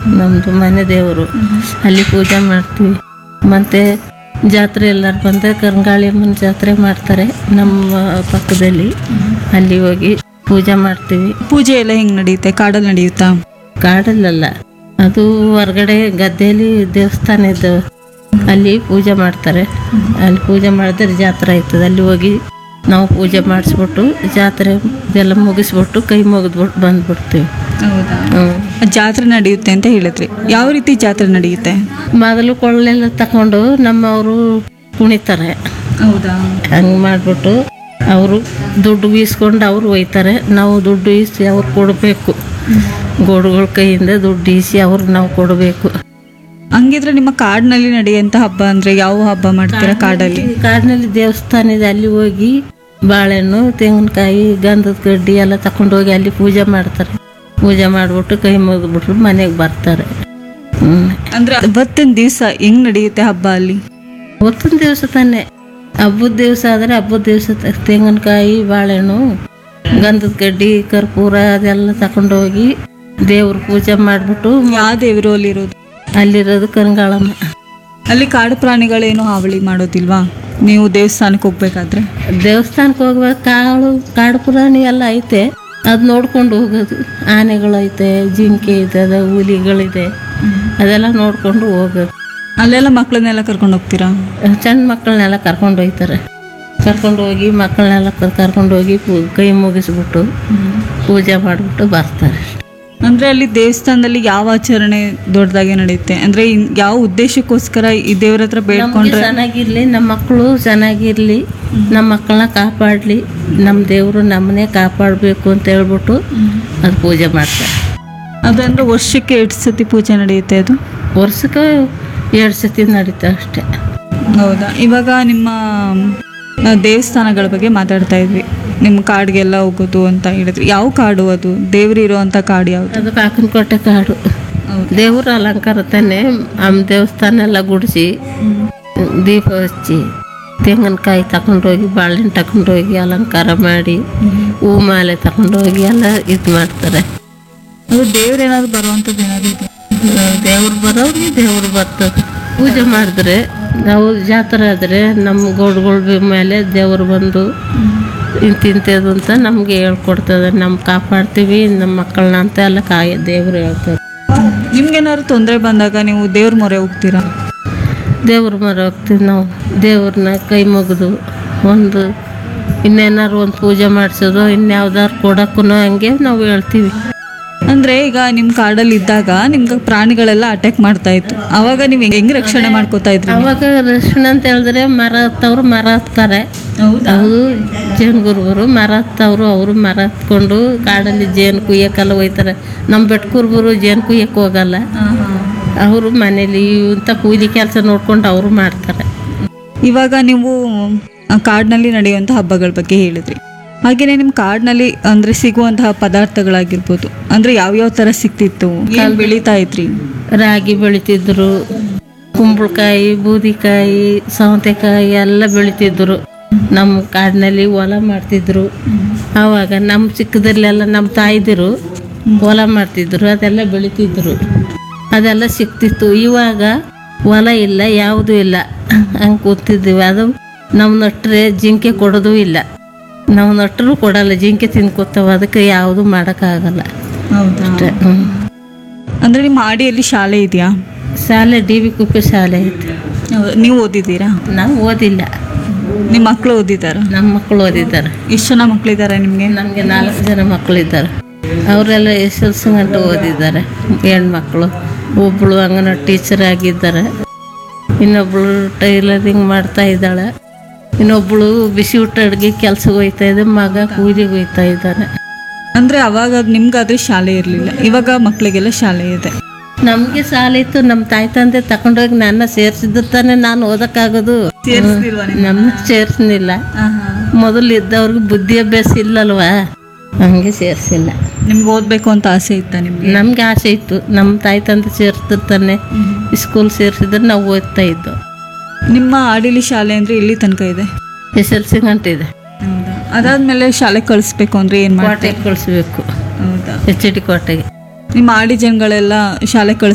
ನಮ್ಮದು ಮನೆ ದೇವರು ಅಲ್ಲಿ ಪೂಜೆ ಮಾಡ್ತೀವಿ ಮತ್ತು ಜಾತ್ರೆ ಎಲ್ಲರೂ ಬಂದರೆ ಕರಂಗಾಳಿ ಅಮ್ಮನ ಜಾತ್ರೆ ಮಾಡ್ತಾರೆ ನಮ್ಮ ಪಕ್ಕದಲ್ಲಿ ಅಲ್ಲಿ ಹೋಗಿ ಪೂಜೆ ಮಾಡ್ತೀವಿ ಪೂಜೆ ಎಲ್ಲ ಹೆಂಗ್ ನಡೆಯುತ್ತೆ ಕಾಡಲ್ಲಿ ನಡೆಯುತ್ತಾ ಕಾಡಲ್ಲಲ್ಲ ಅದು ಹೊರಗಡೆ ಗದ್ದೆಯಲ್ಲಿ ದೇವಸ್ಥಾನ ಇದ್ದಾವೆ ಅಲ್ಲಿ ಪೂಜೆ ಮಾಡ್ತಾರೆ ಅಲ್ಲಿ ಪೂಜೆ ಮಾಡಿದ್ರೆ ಜಾತ್ರೆ ಆಯ್ತದೆ ಅಲ್ಲಿ ಹೋಗಿ ನಾವು ಪೂಜೆ ಮಾಡಿಸ್ಬಿಟ್ಟು ಜಾತ್ರೆ ಇದೆಲ್ಲ ಮುಗಿಸ್ಬಿಟ್ಟು ಕೈ ಮುಗಿದ್ಬಿಟ್ಟು ಬಂದ್ಬಿಡ್ತೀವಿ ಹೌದಾ ಹ್ಞೂ ಜಾತ್ರೆ ನಡೆಯುತ್ತೆ ಅಂತ ಹೇಳಿದ್ರಿ ಯಾವ ರೀತಿ ಜಾತ್ರೆ ನಡೆಯುತ್ತೆ ಮೊದಲು ಕೊಳ್ಳೆಲ್ಲ ತಗೊಂಡು ನಮ್ಮವರು ಕುಣಿತಾರೆ ಹೌದಾ ಹಂಗೆ ಮಾಡಿಬಿಟ್ಟು ಅವರು ದುಡ್ಡು ಈಸ್ಕೊಂಡು ಅವ್ರು ಒಯ್ತಾರೆ ನಾವು ದುಡ್ಡು ಈಸಿ ಅವ್ರು ಕೊಡಬೇಕು ಗೋಡುಗಳ ಕೈಯಿಂದ ದುಡ್ಡು ಈಸಿ ಅವ್ರಿಗೆ ನಾವು ಕೊಡಬೇಕು ಹಂಗಿದ್ರೆ ನಿಮ್ಮ ಕಾಡಿನಲ್ಲಿ ನಡೆಯುವಂತ ಹಬ್ಬ ಅಂದ್ರೆ ಯಾವ ಹಬ್ಬ ಮಾಡ್ತೀರಾ ಕಾಡಲ್ಲಿ ಕಾಡಿನಲ್ಲಿ ದೇವಸ್ಥಾನ ಇದೆ ಅಲ್ಲಿ ಹೋಗಿ ಬಾಳೆಹಣ್ಣು ತೆಂಗಿನಕಾಯಿ ಗಂಧದ ಕಡ್ಡಿ ಎಲ್ಲ ತಗೊಂಡು ಹೋಗಿ ಅಲ್ಲಿ ಪೂಜೆ ಮಾಡ್ತಾರೆ ಪೂಜೆ ಮಾಡಿಬಿಟ್ಟು ಕೈ ಮುಗಿದ್ಬಿಟ್ಟು ಮನೆಗೆ ಬರ್ತಾರೆ ಹ್ಞೂ ಅಂದ್ರೆ ಅವತ್ತಿನ ದಿವಸ ಹೆಂಗ್ ನಡೆಯುತ್ತೆ ಹಬ್ಬ ಅಲ್ಲಿ ಅವತ್ತಿನ ದಿವಸ ತಾನೆ ಹಬ್ಬದ ದಿವಸ ಆದರೆ ಹಬ್ಬದ ದಿವಸ ತೆಂಗಿನಕಾಯಿ ಬಾಳೆಹಣ್ಣು ಗಂಧದ ಕಡ್ಡಿ ಕರ್ಪೂರ ಅದೆಲ್ಲ ತಗೊಂಡು ಹೋಗಿ ದೇವ್ರ ಪೂಜೆ ಮಾಡಿಬಿಟ್ಟು ಯಾವ ದೇವರು ಅಲ್ಲಿರೋದು ಅಲ್ಲಿರೋದು ಕರಂಗಾಳಮ್ಮ ಅಲ್ಲಿ ಕಾಡು ಪ್ರಾಣಿಗಳೇನು ಹಾವಳಿ ಮಾಡೋದಿಲ್ವಾ ನೀವು ದೇವಸ್ಥಾನಕ್ಕೆ ಹೋಗ್ಬೇಕಾದ್ರೆ ದೇವಸ್ಥಾನಕ್ಕೆ ಹೋಗ್ಬೇಕು ಕಾಳು ಕಾಡು ಪುರಾಣಿ ಎಲ್ಲ ಐತೆ ಅದು ನೋಡ್ಕೊಂಡು ಹೋಗೋದು ಆನೆಗಳೈತೆ ಜಿಂಕೆ ಇದೆ ಅದ ಹುಲಿಗಳಿದೆ ಅದೆಲ್ಲ ನೋಡ್ಕೊಂಡು ಹೋಗೋದು ಅಲ್ಲೆಲ್ಲ ಮಕ್ಕಳನ್ನೆಲ್ಲ ಕರ್ಕೊಂಡು ಹೋಗ್ತೀರಾ ಸಣ್ಣ ಮಕ್ಕಳನ್ನೆಲ್ಲ ಕರ್ಕೊಂಡು ಹೋಗ್ತಾರೆ ಕರ್ಕೊಂಡು ಹೋಗಿ ಮಕ್ಕಳನ್ನೆಲ್ಲ ಕರ್ಕೊಂಡು ಹೋಗಿ ಪೂ- ಕೈ ಮುಗಿಸ್ಬಿಟ್ಟು ಪೂಜೆ ಮಾಡಿಬಿಟ್ಟು ಬರ್ತಾರೆ ಅಂದ್ರೆ ಅಲ್ಲಿ ದೇವಸ್ಥಾನದಲ್ಲಿ ಯಾವ ಆಚರಣೆ ದೊಡ್ಡದಾಗಿ ನಡೆಯುತ್ತೆ ಅಂದ್ರೆ ಇನ್- ಯಾವ ಉದ್ದೇಶಕ್ಕೋಸ್ಕರ ಈ ದೇವ್ರ ಹತ್ರ ನಮ್ಗೆ ಬೇಡ್ಕೊಂಡ್ರೆ ಚೆನ್ನಾಗಿರ್ಲಿ ನಮ್ಮ ಮಕ್ಕಳು ಚೆನ್ನಾಗಿರ್ಲಿ ನಮ್ಮ ಮಕ್ಕಳನ್ನ ಕಾಪಾಡಲಿ ನಮ್ಮ ದೇವರು ನಮ್ಮನ್ನೇ ಕಾಪಾಡಬೇಕು ಅಂತ ಹೇಳ್ಬಿಟ್ಟು ಅದು ಪೂಜೆ ಮಾಡ್ತಾರೆ ಅದಂದ್ರೆ ವರ್ಷಕ್ಕೆ ಎಷ್ಟು ಸತಿ ಪೂಜೆ ನಡೆಯುತ್ತೆ ಅದು ವರ್ಷಕ್ಕೆ ಎರಡು ಸತಿ ನಡೀತಾ ಅಷ್ಟೇ ಹೌದಾ ಇವಾಗ ನಿಮ್ಮ ಆ, ದೇವಸ್ಥಾನಗಳ ಬಗ್ಗೆ ಮಾತಾಡ್ತಾ ಇದ್ವಿ ನಿಮ್ಮ ಕಾಡಿಗೆಲ್ಲ ಹೋಗೋದು ಅಂತ ಹೇಳಿದ್ರಿ ಯಾವ ಕಾಡು ಅದು ದೇವ್ರು ಇರೋವಂಥ ಕಾಡು ಯಾವುದು ಅದು ಕಾಕನಕೋಟೆ ಕಾಡು ದೇವ್ರ ಅಲಂಕಾರ ತಾನೆ ನಮ್ಮ ದೇವಸ್ಥಾನ ಎಲ್ಲ ಗುಡಿಸಿ ದೀಪ ಹಚ್ಚಿ ತೆಂಗಿನಕಾಯಿ ತಗೊಂಡೋಗಿ ಬಾಳೆಹಣ್ಣು ತಗೊಂಡೋಗಿ ಅಲಂಕಾರ ಮಾಡಿ ಹೂ ಮಾಲೆ ತಗೊಂಡೋಗಿ ಎಲ್ಲ ಇದು ಮಾಡ್ತಾರೆ ಅದು ದೇವ್ರು ಏನಾದ್ರು ಬರುವಂಥದ್ದು ಏನಾದ್ರು ಇದೆ ದೇವ್ರು ಬರೋರಿಗೆ ದೇವ್ರು ಬರ್ತದೆ ಪೂಜೆ ಮಾಡಿದ್ರೆ ನಾವು ಜಾತ್ರೆ ಆದರೆ ನಮ್ಮ ಗೋಡ್ಗಳ ಮೇಲೆ ದೇವ್ರು ಬಂದು ಇಂತಿಂಥದ್ದು ಅಂತ ನಮಗೆ ಹೇಳ್ಕೊಡ್ತದೆ ನಮ್ಮ ಕಾಪಾಡ್ತೀವಿ ನಮ್ಮ ಮಕ್ಕಳನ್ನ ಅಂತ ಎಲ್ಲ ಕಾಯ ದೇವ್ರು ಹೇಳ್ತಾರೆ ನಿಮ್ಗೇನಾದ್ರು ತೊಂದರೆ ಬಂದಾಗ ನೀವು ದೇವ್ರ ಮೊರೆ ಹೋಗ್ತೀರಾ ದೇವ್ರ ಮರ ಹೋಗ್ತೀವಿ ನಾವು ದೇವ್ರನ್ನ ಕೈ ಮುಗಿದು ಒಂದು ಇನ್ನೇನಾದ್ರು ಒಂದು ಪೂಜೆ ಮಾಡಿಸೋದು ಇನ್ಯಾವ್ದಾರು ಕೊಡೋಕ್ಕೂ ಹಂಗೆ ನಾವು ಹೇಳ್ತೀವಿ ಅಂದ್ರೆ ಈಗ ನಿಮ್ಮ ಕಾಡಲ್ಲಿ ಇದ್ದಾಗ ನಿಮ್ಗೆ ಪ್ರಾಣಿಗಳೆಲ್ಲ ಅಟ್ಯಾಕ್ ಮಾಡ್ತಾ ಇತ್ತು ಅವಾಗ ನೀವು ಹೆಂಗ್ ರಕ್ಷಣೆ ಮಾಡ್ಕೋತಾ ಇದ್ರಿ ಅವಾಗ ರಕ್ಷಣೆ ಅಂತ ಹೇಳಿದ್ರೆ ಮರ ಹತ್ತವ್ರು ಮರ ಹತ್ತಾರೆ ಅವರು ಜೇನು ಗುರುಬರು ಮರ ಹತ್ತವ್ರು ಅವರು ಮರ ಹತ್ಕೊಂಡು ಕಾಡಲ್ಲಿ ಜೇನು ಕುಯ್ಯಕ್ಕೆಲ್ಲ ಹೋಯ್ತಾರೆ ನಮ್ಮ ಬೆಟ್ ಕುರುಬರು ಜೇನು ಕುಯ್ಯಕ್ಕೆ ಹೋಗಲ್ಲ ಅವರು ಮನೇಲಿ ಇಂಥ ಕೂಲಿ ಕೆಲಸ ನೋಡ್ಕೊಂಡು ಅವರು ಮಾಡ್ತಾರೆ ಇವಾಗ ನೀವು ಆ, ಕಾಡಿನಲ್ಲಿ ನಡೆಯುವಂಥ ಹಬ್ಬಗಳ ಬಗ್ಗೆ ಹೇಳಿದ್ರಿ ಹಾಗೇನೆ ನಿಮ್ಮ ಕಾಡಿನಲ್ಲಿ ಅಂದ್ರೆ ಸಿಗುವಂತಹ ಪದಾರ್ಥಗಳಾಗಿರ್ಬೋದು ಅಂದ್ರೆ ಯಾವ್ಯಾವ ಥರ ಸಿಕ್ತಿತ್ತು ಏನ್ ಬೆಳೀತಾ ಇದ್ರಿ ರಾಗಿ ಬೆಳಿತಿದ್ರು ಕುಂಬಳಕಾಯಿ ಬೂದಿಕಾಯಿ ಸೌತೆಕಾಯಿ ಎಲ್ಲ ಬೆಳಿತಿದ್ರು ನಮ್ಮ ಕಾಡಿನಲ್ಲಿ ಹೊಲ ಮಾಡ್ತಿದ್ರು ಆವಾಗ ನಮ್ಮ ಚಿಕ್ಕದಲ್ಲೆಲ್ಲ ನಮ್ಮ ತಾಯ್ದಿರು ಹೊಲ ಮಾಡ್ತಿದ್ರು ಅದೆಲ್ಲ ಬೆಳಿತಿದ್ರು ಅದೆಲ್ಲ ಸಿಕ್ತಿತ್ತು ಇವಾಗ ಹೊಲ ಇಲ್ಲ ಯಾವುದೂ ಇಲ್ಲ ಹಂಗೆ ಕೂತಿದ್ದೀವಿ ಅದು ನಾವು ನಟ್ರೆ ಜಿಂಕೆ ಕೊಡೋದು ಇಲ್ಲ ನಾವು ನಟ್ಟರು ಕೊಡಲ್ಲ ಜಿಂಕೆ ತಿನ್ಕೋತಾವ ಅದಕ್ಕೆ ಯಾವುದು ಮಾಡೋಕ್ಕಾಗಲ್ಲ ಅಷ್ಟೇ ಹ್ಞೂ ಅಂದ್ರೆ ನಿಮ್ಮ ಹಾಡಿಯಲ್ಲಿ ಶಾಲೆ ಇದೆಯಾ ಶಾಲೆ ಡಿ ವಿ ಕುಪ್ಪೆ ಶಾಲೆ ಐತೆ ನೀವು ಓದಿದ್ದೀರಾ ನಾವು ಓದಿಲ್ಲ ನಿಮ್ಮ ಮಕ್ಕಳು ಓದಿದ್ದಾರಾ ನಮ್ಮ ಮಕ್ಕಳು ಓದಿದ್ದಾರೆ ಎಷ್ಟು ಜನ ಮಕ್ಕಳಿದ್ದಾರೆ ನಿಮಗೆ ನನಗೆ ನಾಲ್ಕು ಜನ ಮಕ್ಕಳಿದ್ದಾರೆ ಅವರೆಲ್ಲ ಎಸ್ ಎಲ್ ಸಿ ಗಂಟು ಓದಿದ್ದಾರೆ ಹೆಣ್ಮಕ್ಳು ಒಬ್ಬಳು ಅಂಗನವಾಡಿ ಟೀಚರ್ ಆಗಿದ್ದಾರೆ ಇನ್ನೊಬ್ಬಳು ಟೈಲರಿಂಗ್ ಮಾಡ್ತಾ ಇದ್ದಾಳೆ ಇನ್ನೊಬ್ಬಳು ಬಿಸಿ ಊಟ ಅಡುಗೆ ಕೆಲ್ಸಕ್ಕೆ ಹೋಗ್ತಾ ಇದೆ ಮಗ ಕೂಲಿಗೆ ಹೋಗ್ತಾ ಇದ್ದಾನೆ ಅಂದ್ರೆ ಅವಾಗ ನಿಮ್ಗಾದ್ರೆ ಶಾಲೆ ಇರಲಿಲ್ಲ ಇವಾಗ ಮಕ್ಕಳಿಗೆಲ್ಲ ಶಾಲೆ ಇದೆ ನಮಗೆ ಶಾಲೆ ಇತ್ತು ನಮ್ಮ ತಾಯಿ ತಂದೆ ತಗೊಂಡೋಗಿ ನನ್ನ ಸೇರಿಸಿದ್ರು ತಾನೇ ನಾನು ಓದಕ್ಕಾಗೋದು ನಮ್ಮ ಸೇರಿಸ್ನಿಲ್ಲ ಮೊದಲು ಇದ್ದವ್ರಿಗೆ ಬುದ್ಧಿ ಅಭ್ಯಾಸ ಇಲ್ಲಲ್ವಾ ಹಂಗೆ ಸೇರಿಸಿಲ್ಲ ನಿಮ್ಗೆ ಓದ್ಬೇಕು ಅಂತ ಆಸೆ ಇತ್ತಾ ನಿಮ್ಗೆ ನಮ್ಗೆ ಆಸೆ ಇತ್ತು ನಮ್ಮ ತಾಯಿ ತಂದೆ ಸೇರಿಸಿದ್ರು ತಾನೆ ಸ್ಕೂಲ್ ಸೇರಿಸಿದ್ರೆ ನಾವು ಓದ್ತಾ ಇದ್ದು ನಿಮ್ಮ ಆಡಿಲಿ ಶಾಲೆ ಅಂದ್ರೆ ಇಲ್ಲಿ ತನಕ ಇದೆ ಎಸ್ ಎಲ್ ಸಿ ಗಂಟೆ ಅದಾದ್ಮೇಲೆ ಶಾಲೆ ಕಳಿಸ್ಬೇಕು ಅಂದ್ರೆ ಏನ್ ಮಾಡಿ ಕೋಟೆಗೆ ಕಳಿಸ್ಬೇಕು ಹೌದಾ ಎಚ್ ಡಿ ಕೋಟೆಗೆ ನಿಮ್ಮ ಆಡಿ ಜನಗಳೆಲ್ಲ ಶಾಲೆ ಕಳಿಸ್